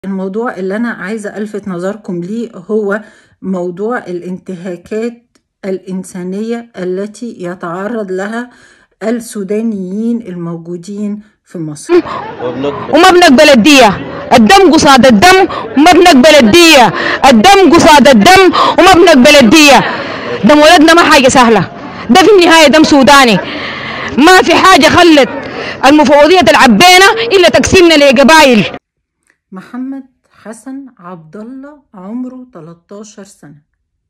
الموضوع اللي أنا عايزة ألفت نظركم ليه هو موضوع الانتهاكات الإنسانية التي يتعرض لها السودانيين الموجودين في مصر وما بنقبل الدية الدم قصاد الدم وما بنقبل الدية الدم قصاد الدم وما بنقبل الدية دم ولدنا ما حاجة سهلة ده في النهاية دم سوداني ما في حاجة خلت المفوضية العبينا إلا تقسيمنا لقبائل محمد حسن عبد الله عمره 13 سنة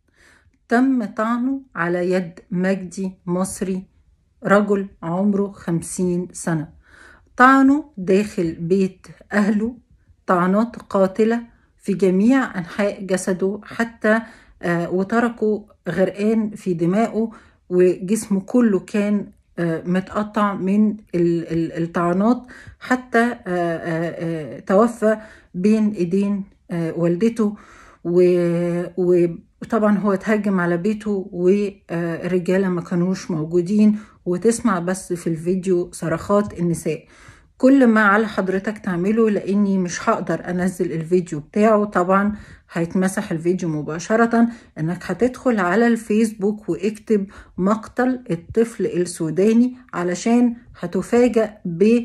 تم طعنه على يد مجدي مصري رجل عمره 50 سنة طعنه داخل بيت أهله طعنات قاتلة في جميع أنحاء جسده حتى آه، وتركوا غرقان في دمائه وجسمه كله كان آه، متقطع من ال- ال- الطعنات حتى آه، آه، آه، توفى بين ايدين آه، والدته و- وطبعا هو اتهجم على بيته والرجاله ما كانوش موجودين وتسمع بس في الفيديو صرخات النساء كل ما على حضرتك تعمله لاني مش هقدر انزل الفيديو بتاعه طبعا هيتمسح الفيديو مباشرة انك هتدخل على الفيسبوك واكتب مقتل الطفل السوداني علشان هتفاجأ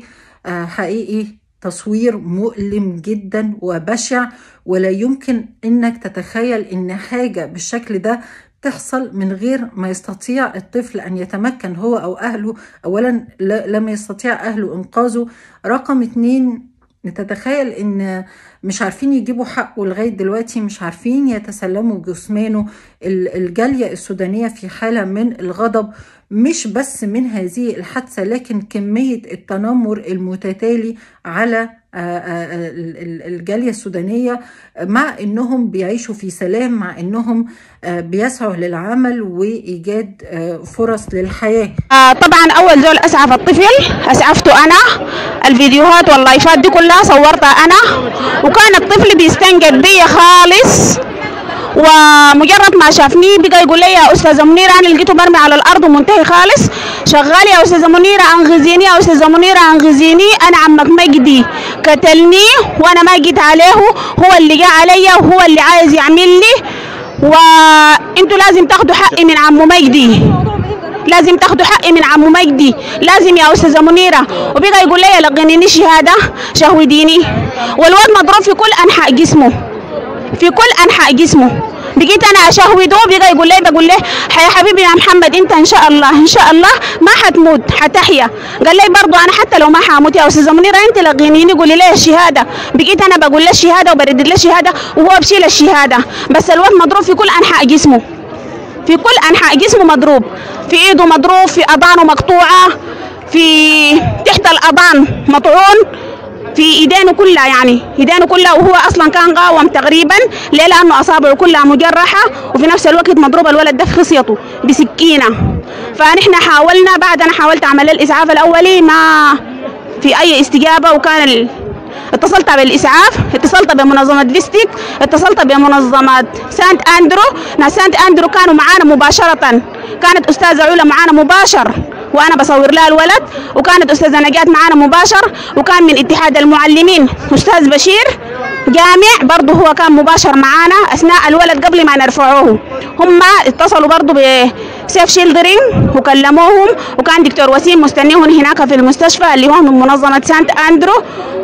بحقيقي تصوير مؤلم جدا وبشع ولا يمكن انك تتخيل ان حاجة بالشكل ده تحصل من غير ما يستطيع الطفل ان يتمكن هو او اهله اولا ل- لم يستطيع اهله انقاذه رقم اتنين تتخيل ان مش عارفين يجيبوا حقه لغايه دلوقتي مش عارفين يتسلموا جثمانه ال- الجاليه السودانيه في حاله من الغضب مش بس من هذه الحادثه لكن كميه التنمر المتتالي على آه، آه، ال- ال- الجاليه السودانيه مع انهم بيعيشوا في سلام مع انهم آه، بيسعوا للعمل وايجاد آه، فرص للحياه آه طبعا اول زول اسعف الطفل اسعفته انا الفيديوهات واللايفات دي كلها صورتها انا وكان الطفل بيستنقد بي خالص ومجرد ما شافني بقى يقول لي يا استاذه منيره انا لقيته مرمي على الارض ومنتهي خالص شغال يا استاذه منيره انغزيني يا استاذه منيره انغزيني انا عمك مجدي قتلني وانا ما جيت عليه هو اللي جاء عليا وهو اللي عايز يعمل لي وانتوا لازم تاخدوا حقي من عمو مجدي لازم تاخدوا حقي من عمو مجدي لازم يا استاذه منيره وبقى يقول لي لقنيني شهاده شهوديني والواد مضروب في كل انحاء جسمه في كل انحاء جسمه بقيت انا اشهوده بقى يقول لي بقول له يا حبيبي يا محمد انت ان شاء الله ان شاء الله ما حتموت حتحيا قال لي برضه انا حتى لو ما حاموت يا استاذه منيره انت لقينيني قولي لي الشهاده بقيت انا بقول له الشهاده وبردد له الشهاده وهو بشيل الشهاده بس الواد مضروب في كل انحاء جسمه في كل انحاء جسمه مضروب في ايده مضروب في اذانه مقطوعه في تحت الاذان مطعون في ايدينه كلها يعني ايدينه كلها وهو اصلا كان قاوم تقريبا ليه لانه اصابعه كلها مجرحه وفي نفس الوقت مضروب الولد ده في خصيته بسكينه فنحن حاولنا بعد انا حاولت اعمل الاسعاف الاولي ما في اي استجابه وكان ال... اتصلت بالاسعاف اتصلت بمنظمه فيستيك اتصلت بمنظمه سانت اندرو ناس سانت اندرو كانوا معانا مباشره كانت استاذه علا معانا مباشر وانا بصور لها الولد وكانت استاذه نجاة معانا مباشر وكان من اتحاد المعلمين استاذ بشير جامع برضه هو كان مباشر معانا اثناء الولد قبل ما نرفعوه هم اتصلوا برضه بسيف شيلدرين وكلموهم وكان دكتور وسيم مستنيهم هناك في المستشفى اللي هو من منظمه سانت اندرو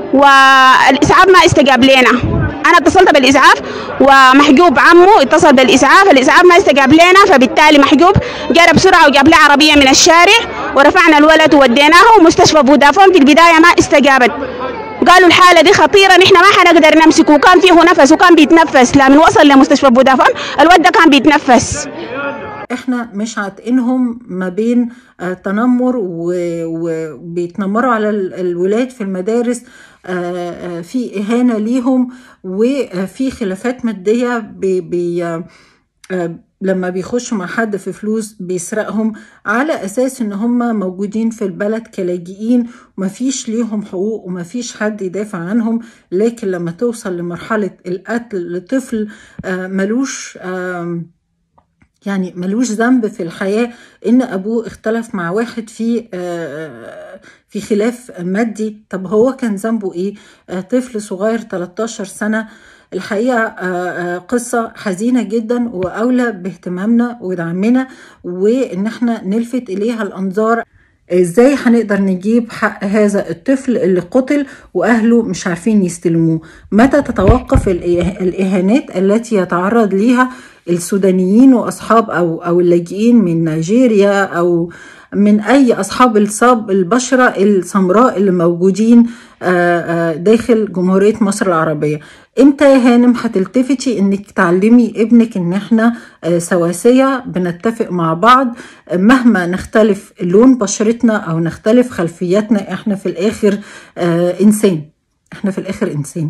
والاسعاف ما استجاب لنا انا اتصلت بالاسعاف ومحجوب عمه اتصل بالاسعاف الاسعاف ما استجاب لنا فبالتالي محجوب جرى بسرعه وجاب لي عربيه من الشارع ورفعنا الولد ووديناه مستشفى فودافون في البدايه ما استجابت قالوا الحاله دي خطيره نحن ما حنقدر نمسكه وكان فيه نفس وكان بيتنفس لما وصل لمستشفى فودافون الولد ده كان بيتنفس احنا مش عاتقينهم ما بين آه، تنمر و- وبيتنمروا على ال- الولاد في المدارس آه، آه، في إهانة ليهم وفي خلافات مادية بي بي آه، لما بيخشوا مع حد في فلوس بيسرقهم على أساس إن هم موجودين في البلد كلاجئين ومفيش ليهم حقوق ومفيش حد يدافع عنهم لكن لما توصل لمرحلة القتل لطفل آه، ملوش آم، يعني ملوش ذنب في الحياة إن أبوه اختلف مع واحد في في خلاف مادي طب هو كان ذنبه إيه طفل صغير 13 سنة الحقيقة قصة حزينة جدا وأولى باهتمامنا ودعمنا وإن احنا نلفت إليها الأنظار ازاي هنقدر نجيب حق هذا الطفل اللي قتل واهله مش عارفين يستلموه متى تتوقف الاهانات التي يتعرض ليها السودانيين واصحاب او او اللاجئين من نيجيريا او من اي اصحاب الصاب البشره السمراء اللي موجودين داخل جمهوريه مصر العربيه امتى يا هانم هتلتفتي انك تعلمي ابنك ان احنا سواسية بنتفق مع بعض مهما نختلف لون بشرتنا او نختلف خلفياتنا احنا في الاخر انسان احنا في الاخر انسان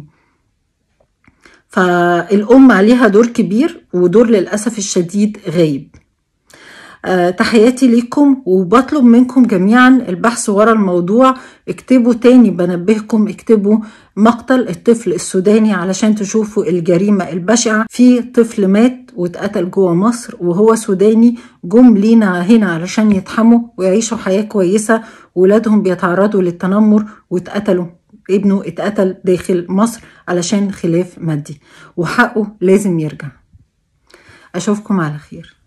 فالام عليها دور كبير ودور للاسف الشديد غايب أه تحياتي ليكم وبطلب منكم جميعا البحث ورا الموضوع اكتبوا تاني بنبهكم اكتبوا مقتل الطفل السوداني علشان تشوفوا الجريمة البشعة في طفل مات واتقتل جوه مصر وهو سوداني جم لينا هنا علشان يتحموا ويعيشوا حياة كويسة ولادهم بيتعرضوا للتنمر واتقتلوا ابنه اتقتل داخل مصر علشان خلاف مادي وحقه لازم يرجع أشوفكم على خير